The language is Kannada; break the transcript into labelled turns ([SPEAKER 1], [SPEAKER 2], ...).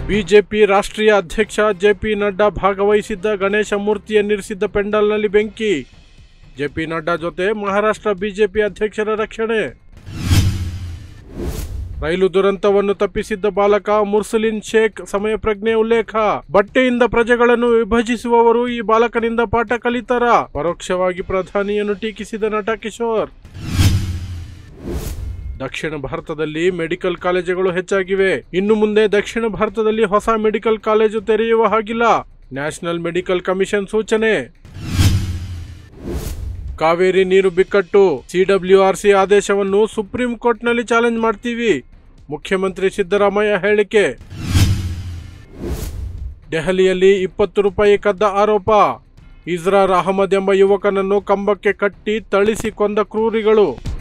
[SPEAKER 1] ಬಿಜೆಪಿ ರಾಷ್ಟ್ರೀಯ ಅಧ್ಯಕ್ಷ ಜೆಪಿ ನಡ್ಡಾ ಭಾಗವಹಿಸಿದ್ದ ಗಣೇಶ ಮೂರ್ತಿಯನ್ನಿರಿಸಿದ್ದ ಪೆಂಡಲ್ನಲ್ಲಿ ಬೆಂಕಿ ಜೆಪಿ ನಡ್ಡಾ ಜೊತೆ ಮಹಾರಾಷ್ಟ್ರ ಬಿಜೆಪಿ ಅಧ್ಯಕ್ಷರ ರಕ್ಷಣೆ ರೈಲು ದುರಂತವನ್ನು ತಪ್ಪಿಸಿದ್ದ ಬಾಲಕ ಮುರ್ಸಲಿನ್ ಶೇಖ್ ಸಮಯ ಪ್ರಜ್ಞೆ ಉಲ್ಲೇಖ ಬಟ್ಟೆಯಿಂದ ಪ್ರಜೆಗಳನ್ನು ವಿಭಜಿಸುವವರು ಈ ಬಾಲಕನಿಂದ ಪಾಠ ಕಲಿತಾರ ಪರೋಕ್ಷವಾಗಿ ಪ್ರಧಾನಿಯನ್ನು ಟೀಕಿಸಿದ ನಟ ಕಿಶೋರ್ ದಕ್ಷಿಣ ಭಾರತದಲ್ಲಿ ಮೆಡಿಕಲ್ ಕಾಲೇಜುಗಳು ಹೆಚ್ಚಾಗಿವೆ ಇನ್ನು ಮುಂದೆ ದಕ್ಷಿಣ ಭಾರತದಲ್ಲಿ ಹೊಸ ಮೆಡಿಕಲ್ ಕಾಲೇಜು ತೆರೆಯುವ ಹಾಗಿಲ್ಲ ನ್ಯಾಷನಲ್ ಮೆಡಿಕಲ್ ಕಮಿಷನ್ ಸೂಚನೆ ಕಾವೇರಿ ನೀರು ಬಿಕ್ಕಟ್ಟು ಸಿಡಬ್ಲ್ಯೂಆರ್ಸಿ ಆದೇಶವನ್ನು ಸುಪ್ರೀಂ ಕೋರ್ಟ್ನಲ್ಲಿ ಚಾಲೆಂಜ್ ಮಾಡ್ತೀವಿ ಮುಖ್ಯಮಂತ್ರಿ ಸಿದ್ದರಾಮಯ್ಯ ಹೇಳಿಕೆ ದೆಹಲಿಯಲ್ಲಿ ಇಪ್ಪತ್ತು ರೂಪಾಯಿ ಕದ್ದ ಆರೋಪ ಇಜ್ರಾರ್ ಅಹಮದ್ ಎಂಬ ಯುವಕನನ್ನು ಕಂಬಕ್ಕೆ ಕಟ್ಟಿ ಥಳಿಸಿ ಕೊಂದ ಕ್ರೂರಿಗಳು